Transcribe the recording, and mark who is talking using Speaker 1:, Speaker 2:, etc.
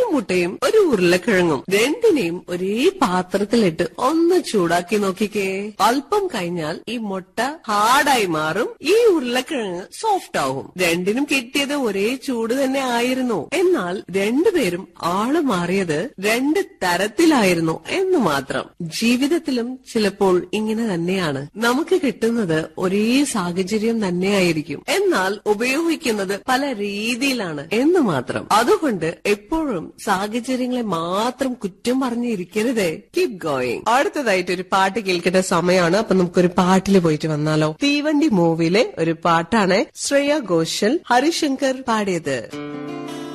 Speaker 1: മുട്ടയും ഒരു ഉരുളക്കിഴങ്ങും രണ്ടിനെയും ഒരേ പാത്രത്തിലിട്ട് ഒന്ന് ചൂടാക്കി നോക്കിക്കേ അല്പം കഴിഞ്ഞാൽ ഈ മുട്ട ഹാർഡായി മാറും ഈ ഉരുളക്കിഴങ്ങ് സോഫ്റ്റ് ആവും രണ്ടിനും കിട്ടിയത് ഒരേ ചൂട് തന്നെ ആയിരുന്നു എന്നാൽ രണ്ടുപേരും ആള് മാറിയത് രണ്ട് തരത്തിലായിരുന്നു എന്ന് മാത്രം ജീവിതത്തിലും ചിലപ്പോൾ ഇങ്ങനെ തന്നെയാണ് നമുക്ക് കിട്ടുന്നത് ഒരേ സാഹചര്യം തന്നെയായിരിക്കും എന്നാൽ ഉപയോഗിക്കുന്നത് പല രീതിയിലാണ് എന്ന് മാത്രം അതുകൊണ്ട് എപ്പോഴും സാഹചര്യങ്ങളെ മാത്രം കുറ്റം പറഞ്ഞിരിക്കരുതേ കീപ് ഗോയിങ് അടുത്തതായിട്ട് ഒരു പാട്ട് കേൾക്കേണ്ട സമയമാണ് അപ്പൊ നമുക്കൊരു പാട്ടിൽ പോയിട്ട് വന്നാലോ തീവണ്ടി മൂവിയിലെ ഒരു പാട്ടാണ് ശ്രേയ ഘോഷൽ ഹരിശങ്കർ പാടിയത്